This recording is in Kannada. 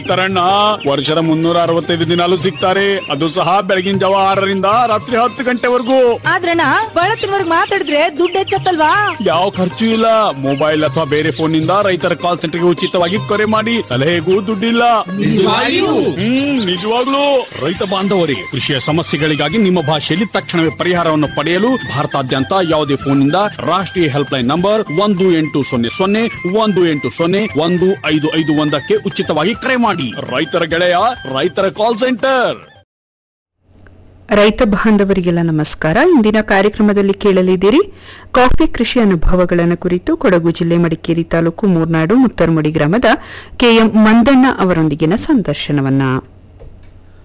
ತರಣ್ಣ ವರ್ಷದ ಮುನ್ನೂರ ಅರವತ್ತೈದು ದಿನಾಲು ಸಿಗ್ತಾರೆ ಅದು ಸಹ ಬೆಳಗಿನ ಜಾವ ಆರರಿಂದ ರಾತ್ರಿ ಹತ್ತು ಗಂಟೆವರೆಗೂ ಆದ್ರಣ್ಣ ಬಳತ್ತಿನವರ್ಗ್ ಮಾತಾಡಿದ್ರೆ ದುಡ್ಡು ಹೆಚ್ಚತ್ತಲ್ವಾ ಯಾವ ಖರ್ಚು ಇಲ್ಲ ಮೊಬೈಲ್ ಅಥವಾ ಬೇರೆ ಫೋನ್ ನಿಂದ ರೈತರ ಕಾಲ್ ಸೆಂಟರ್ಗೆ ಉಚಿತವಾಗಿ ಕರೆ ಮಾಡಿ ಸಲಹೆಗೂ ದುಡ್ಡಿಲ್ಲ ಹ್ಮ್ ನಿಜವಾಗ್ಲೂ ರೈತ ಬಾಂಧವರಿಗೆ ಕೃಷಿಯ ಸಮಸ್ಯೆಗಳಿಗಾಗಿ ನಿಮ್ಮ ಭಾಷೆಯಲ್ಲಿ ತಕ್ಷಣವೇ ಪರಿಹಾರವನ್ನು ಪಡೆಯಲು ಭಾರತಾದ್ಯಂತ ಯಾವುದೇ ಫೋನ್ನಿಂದ ರಾಷ್ಟ್ರೀಯ ಹೆಲ್ಪ್ ಲೈನ್ ನಂಬರ್ ಒಂದು ಎಂಟು ಸೊನ್ನೆ ಸೊನ್ನೆ ಒಂದು ಎಂಟು ಸೊನ್ನೆ ಒಂದು ಐದು ಐದು ಒಂದಕ್ಕೆ ಉಚಿತವಾಗಿ ಕರೆ ಮಾಡಿ ರೈತರ ಗೆಳೆಯ ರೈತರ ಕಾಲ್ ಸೆಂಟರ್ ರೈತ ಬಾಂಧವರಿಗೆಲ್ಲ ನಮಸ್ಕಾರ ಇಂದಿನ ಕಾರ್ಯಕ್ರಮದಲ್ಲಿ ಕೇಳಲಿದ್ದೀರಿ ಕಾಫಿ ಕೃಷಿ ಅನುಭವಗಳನ್ನು ಕುರಿತು ಕೊಡಗು ಜಿಲ್ಲೆ ಮಡಿಕೇರಿ ತಾಲೂಕು ಮೂರ್ನಾಡು ಮುತ್ತರಮುಡಿ ಗ್ರಾಮದ ಕೆಎಂ ಮಂದಣ್ಣ ಅವರೊಂದಿಗಿನ ಸಂದರ್ಶನವನ್ನ